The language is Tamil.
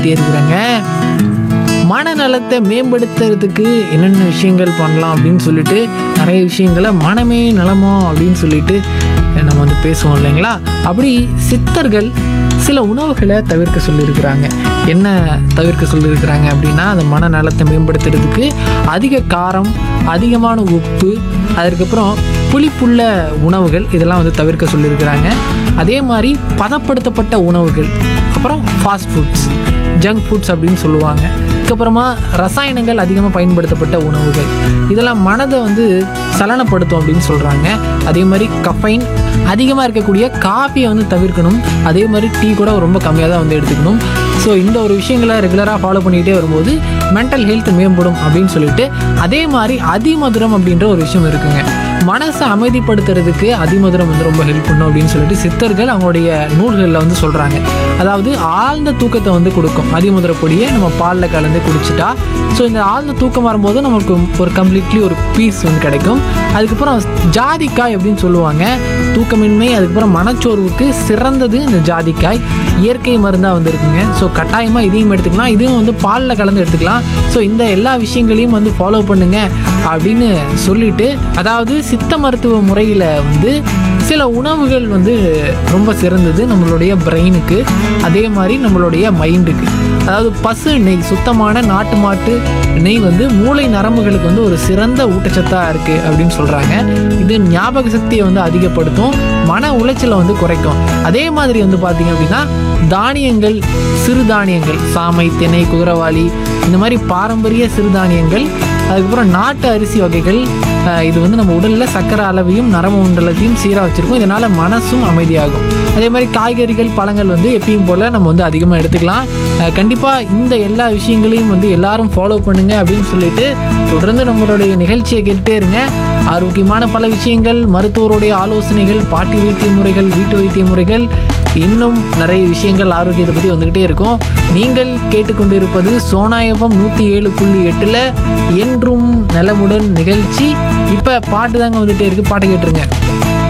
பேசிக்கிட்டே இருக்கிறேங்க மனநலத்தை மேம்படுத்துறதுக்கு என்னென்ன விஷயங்கள் பண்ணலாம் அப்படின்னு சொல்லிட்டு நிறைய விஷயங்களை மனமே நலமோ அப்படின்னு சொல்லிட்டு நம்ம வந்து பேசுவோம் இல்லைங்களா அப்படி சித்தர்கள் சில உணவுகளை தவிர்க்க சொல்லியிருக்கிறாங்க என்ன தவிர்க்க சொல்லியிருக்கிறாங்க அப்படின்னா அந்த மனநலத்தை மேம்படுத்துறதுக்கு அதிக காரம் அதிகமான உப்பு அதுக்கப்புறம் புளிப்புள்ள உணவுகள் இதெல்லாம் வந்து தவிர்க்க சொல்லியிருக்கிறாங்க அதே மாதிரி பதப்படுத்தப்பட்ட உணவுகள் அப்புறம் ஃபாஸ்ட் ஃபுட்ஸ் ஜங்க் ஃபுட்ஸ் அப்படின்னு சொல்லுவாங்க அதுக்கப்புறமா ரசாயனங்கள் அதிகமாக பயன்படுத்தப்பட்ட உணவுகள் இதெல்லாம் மனதை வந்து சலனப்படுத்தும் அப்படின்னு சொல்கிறாங்க அதே மாதிரி கஃபைன் அதிகமாக இருக்கக்கூடிய காஃபியை வந்து தவிர்க்கணும் அதே மாதிரி டீ கூட ரொம்ப கம்மியாக தான் வந்து எடுத்துக்கணும் ஸோ இந்த ஒரு விஷயங்களை ரெகுலராக ஃபாலோ பண்ணிகிட்டே வரும்போது மென்டல் ஹெல்த் மேம்படும் அப்படின்னு சொல்லிட்டு அதே மாதிரி அதிமதுரம் அப்படின்ற ஒரு விஷயம் இருக்குங்க மனசை அமைதிப்படுத்துறதுக்கு அதிமதுரம் வந்து ரொம்ப ஹெல்ப் பண்ணும் அப்படின்னு சொல்லிட்டு சித்தர்கள் அவங்களுடைய நூல்களில் வந்து சொல்கிறாங்க அதாவது ஆழ்ந்த தூக்கத்தை வந்து கொடுக்கும் அதிமதுர பொடியை நம்ம பாலில் கலந்து குடிச்சிட்டா ஸோ இந்த ஆழ்ந்த தூக்கம் வரும்போது நமக்கு ஒரு கம்ப்ளீட்லி ஒரு பீஸ் வந்து கிடைக்கும் அதுக்கப்புறம் ஜாதிக்காய் அப்படின்னு சொல்லுவாங்க தூக்கமின்மை அதுக்கப்புறம் மனச்சோர்வுக்கு சிறந்தது இந்த ஜாதிக்காய் இயற்கை மருந்தாக வந்து இருக்குங்க ஸோ கட்டாயமாக இதையும் எடுத்துக்கலாம் இதையும் வந்து பாலில் கலந்து எடுத்துக்கலாம் ஸோ இந்த எல்லா விஷயங்களையும் வந்து ஃபாலோ பண்ணுங்க அப்படின்னு சொல்லிட்டு அதாவது சித்த மருத்துவ முறையில் வந்து சில உணவுகள் வந்து ரொம்ப சிறந்தது நம்மளுடைய பிரெயினுக்கு அதே மாதிரி நம்மளுடைய மைண்டுக்கு அதாவது பசு நெய் சுத்தமான நாட்டு மாட்டு நெய் வந்து மூளை நரம்புகளுக்கு வந்து ஒரு சிறந்த ஊட்டச்சத்தாக இருக்குது அப்படின்னு சொல்கிறாங்க இது ஞாபக சக்தியை வந்து அதிகப்படுத்தும் மன உளைச்சலை வந்து குறைக்கும் அதே மாதிரி வந்து பார்த்தீங்க அப்படின்னா தானியங்கள் சிறுதானியங்கள் சாமை திணை குதிரவாளி இந்த மாதிரி பாரம்பரிய சிறுதானியங்கள் அதுக்கப்புறம் நாட்டு அரிசி வகைகள் அஹ், இது வந்து நம்ம உடலில் சக்கரை அளவையும் நரம்பு மண்டலத்தையும் சீராக வச்சுருக்கும் இதனால் மனசும் அமைதியாகும் அதே மாதிரி காய்கறிகள் பழங்கள் வந்து எப்பயும் போல் நம்ம வந்து அதிகமாக எடுத்துக்கலாம் கண்டிப்பாக இந்த எல்லா விஷயங்களையும் வந்து எல்லாரும் ஃபாலோ பண்ணுங்க அப்படின்னு சொல்லிட்டு தொடர்ந்து நம்மளுடைய நிகழ்ச்சியை கேட்டுட்டே இருங்க ஆரோக்கியமான பல விஷயங்கள் மருத்துவருடைய ஆலோசனைகள் பாட்டி வைத்திய முறைகள் வீட்டு வைத்திய முறைகள் இன்னும் நிறைய விஷயங்கள் ஆரோக்கியத்தை பற்றி வந்துக்கிட்டே இருக்கும் நீங்கள் கேட்டுக்கொண்டு இருப்பது சோனாயபம் நூற்றி ஏழு புள்ளி எட்டில் என்றும் நலமுடன் நிகழ்ச்சி இப்போ பாட்டு தாங்க வந்துட்டே இருக்கு பாட்டு கேட்டுருங்க